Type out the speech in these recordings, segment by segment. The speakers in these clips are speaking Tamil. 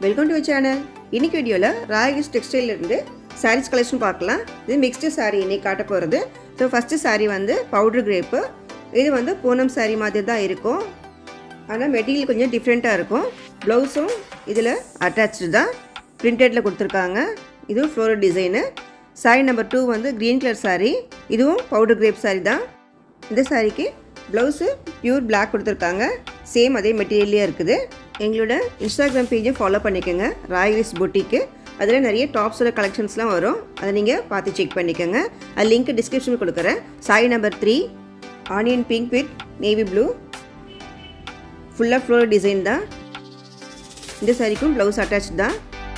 வெல்கம் டு சேனல் இன்னைக்கு வீடியோவில் ராயகிஸ் டெக்ஸ்டைலேருந்து சாரீஸ் கலெக்ஷன் பார்க்கலாம் இது மிக்ஸ்டு saree இன்னைக்கு காட்ட போகிறது ஸோ ஃபஸ்ட்டு saree வந்து பவுடர் கிரேப்பு இது வந்து பூனம் saree மாதிரி தான் இருக்கும் ஆனால் மெட்டீரியல் கொஞ்சம் டிஃப்ரெண்ட்டாக இருக்கும் ப்ளவுஸும் இதில் அட்டாச்சு தான் பிரிண்டடில் கொடுத்துருக்காங்க இதுவும் floral design saree number two வந்து க்ரீன் கலர் saree இதுவும் பவுடர் கிரேப் saree தான் இந்த சாரிக்கு ப்ளவுஸு பியூர் Black கொடுத்துருக்காங்க சேம் அதே மெட்டீரியல்லே இருக்குது எங்களோட இன்ஸ்டாகிராம் பேஜும் ஃபாலோ பண்ணிக்கோங்க ராயலிஸ் பொட்டிக்கு அதில் நிறைய டாப்ஸோட கலெக்ஷன்ஸ்லாம் வரும் அதை நீங்கள் பார்த்து செக் பண்ணிக்கோங்க அது லிங்க் டிஸ்கிரிப்ஷன் கொடுக்குறேன் sari number three onion pink with navy blue ஃபுல்லாக ஃப்ளோர் டிசைன் தான் இந்த சாரிக்கும் ப்ளவுஸ் அட்டாச் தான்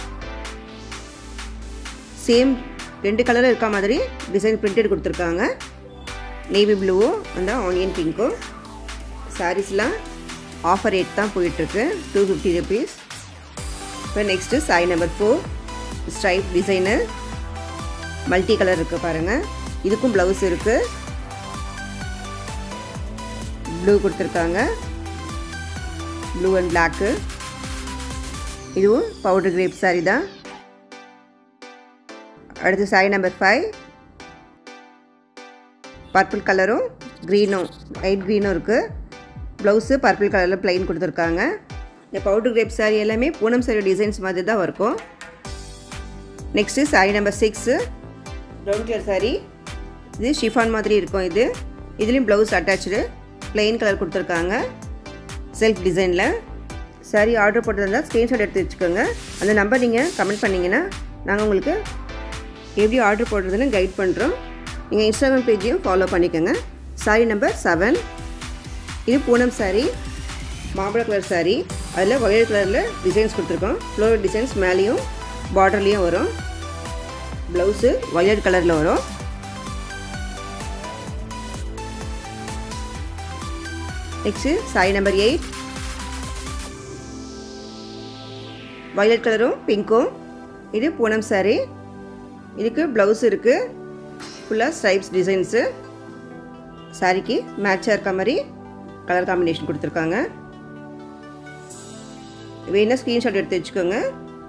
சேம் ரெண்டு கலரில் இருக்க மாதிரி டிசைன் பிரிண்டட் கொடுத்துருக்காங்க நேவி ப்ளூவும் அந்த ஆனியன் பிங்க்கும் சாரீஸ்லாம் ஆஃபர் ரேட் தான் போயிட்டுருக்கு டூ ஃபிஃப்டி ருபீஸ் இப்போ நெக்ஸ்ட்டு சாய் number four stripe design multi colour இருக்குது பாருங்கள் இதுக்கும் ப்ளவுஸ் இருக்குது ப்ளூ கொடுத்துருக்காங்க ப்ளூ அண்ட் பிளாக்கு இதுவும் பவுடர் கிரேப் சாரி தான் அடுத்து சாரி நம்பர் ஃபைவ் பர்பிள் கலரும் க்ரீனும் லைட் க்ரீனும் இருக்குது ப்ளவுஸு பர்பிள் கலரில் ப்ளைன் கொடுத்துருக்காங்க இந்த பவுடர் கிரேப் சாரி எல்லாமே பூனம் சாரி டிசைன்ஸ் மாதிரி தான் இருக்கும் next sari number six brown colour sari இது ஷிஃபான் மாதிரி இருக்கும் இது இதுலேயும் ப்ளவுஸ் அட்டாச்சு ப்ளைன் கலர் கொடுத்துருக்காங்க செல்ஃப் டிசைனில் சாரி ஆர்டர் போட்டிருந்தால் ஸ்க்ரீன்ஷாட் எடுத்து வச்சுக்கோங்க அந்த நம்பர் நீங்கள் கமெண்ட் பண்ணிங்கன்னா நாங்கள் உங்களுக்கு எப்படி ஆர்டர் போடுறதுன்னு கைட் பண்ணுறோம் நீங்கள் இன்ஸ்டாகிராம் பேஜையும் ஃபாலோ பண்ணிக்கோங்க சாரி நம்பர் செவன் இது பூனம் சாரி மாம்பழ கலர் சாரி அதில் வயலட் கலரில் டிசைன்ஸ் கொடுத்துருக்கோம் ஃப்ளோர் டிசைன்ஸ் மேலேயும் பார்டர்லேயும் வரும் ப்ளவுஸு வயலட் கலரில் வரும் next sari number eight violet கலரும் பிங்க்கும் இது பூனம் சாரி இதுக்கு ப்ளவுஸ் இருக்குது ஃபுல்லாக ஸ்ட்ரைப்ஸ் டிசைன்ஸு சாரிக்கு மேட்சாக இருக்க மாதிரி கலர் காம்பினேஷன் கொடுத்துருக்காங்க வேணால் ஸ்க்ரீன்ஷாட் எடுத்து வச்சுக்கோங்க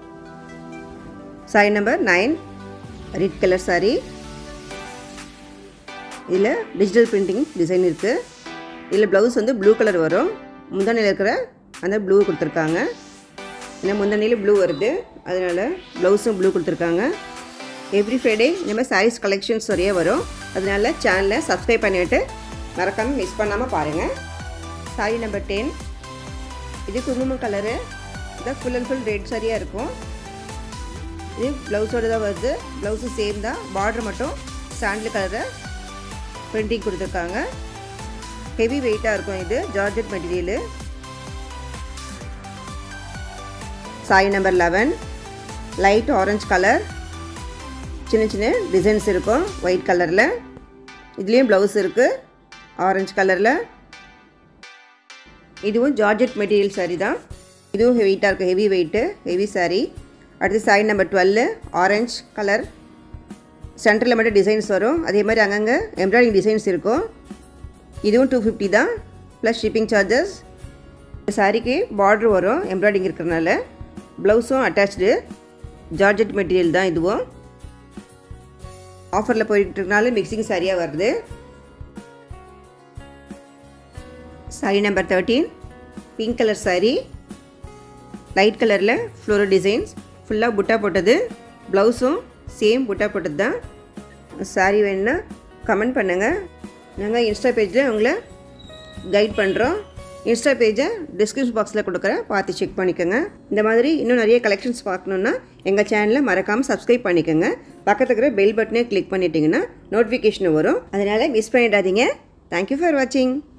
sari number nine red colour sari இதில் டிஜிட்டல் பிரிண்டிங் டிசைன் இருக்குது இதில் ப்ளவுஸ் வந்து ப்ளூ கலர் வரும் முந்தானையில் இருக்கிற அந்த ப்ளூ கொடுத்துருக்காங்க ஏன்னா முந்தானையில் ப்ளூ வருது அதனால் ப்ளவுஸும் ப்ளூ கொடுத்துருக்காங்க எவ்ரி ஃப்ரைடே இந்த மாதிரி சாரீஸ் கலெக்ஷன்ஸ் நிறைய வரும் அதனால சேனலை சப்ஸ்கிரைப் பண்ணிவிட்டு மறக்காமல் மிஸ் பண்ணாமல் பாருங்கள் சாரி நம்பர் டென் இது குங்குமம் கலரு இதான் ஃபுல் அண்ட் ஃபுல் ரெட் சாரியாக இருக்கும் இது ப்ளவுஸோடு தான் வருது ப்ளவுஸு சேம் தான் பார்டர் மட்டும் சாண்டில் கலரை பிரிண்டிங் கொடுத்துருக்காங்க ஹெவி வெயிட்டாக இருக்கும் இது georgette material sari number eleven light orange colour சின்ன சின்ன டிசைன்ஸ் இருக்கும் ஒயிட் கலரில் இதுலேயும் ப்ளவுஸ் இருக்குது ஆரஞ்சு கலரில் இதுவும் ஜார்ஜெட் மெட்டீரியல் சாரி தான் இதுவும் வெயிட்டாக இருக்குது ஹெவி வெயிட்டு ஹெவி சாரி அடுத்து sari number twelve orange colour சென்டரில் மட்டும் டிசைன்ஸ் வரும் அதே மாதிரி அங்கங்கே எம்ப்ராய்டிங் டிசைன்ஸ் இருக்கும் இதுவும் டூ ஃபிஃப்டி தான் ப்ளஸ் ஷிப்பிங் சார்ஜஸ் இந்த சாரிக்கு பார்ட்ரு வரும் எம்ப்ராய்டிங் இருக்கிறனால ப்ளவுஸும் அட்டாச்சு ஜார்ஜெட் மெட்டீரியல் தான் இதுவும் ஆஃபரில் போயிட்டுருக்கனால மிக்சிங் சரியாக வருது sari number thirteen pink colour sari light கலரில் ஃப்ளோரல் டிசைன்ஸ் ஃபுல்லாக புட்டா போட்டது ப்ளவுஸும் சேம் புட்டா போட்டது தான் சாரி வேணுன்னா கமெண்ட் பண்ணுங்கள் நாங்கள் இன்ஸ்டா பேஜில் உங்களை கைட் பண்ணுறோம் இன்ஸ்டா பேஜை டிஸ்கிரிப்ஷன் பாக்ஸில் கொடுக்குறேன் பார்த்து செக் பண்ணிக்கோங்க இந்த மாதிரி இன்னும் நிறைய கலெக்ஷன்ஸ் பார்க்கணுன்னா எங்கள் சேனலை மறக்காமல் சப்ஸ்கிரைப் பண்ணிக்கோங்க பக்கத்தில் இருக்கிற பெல் பட்டனே கிளிக் பண்ணிட்டீங்கன்னா நோட்டிஃபிகேஷன் வரும் அதனால் மிஸ் பண்ணிடாதீங்க தேங்க்யூ ஃபார் வாட்சிங்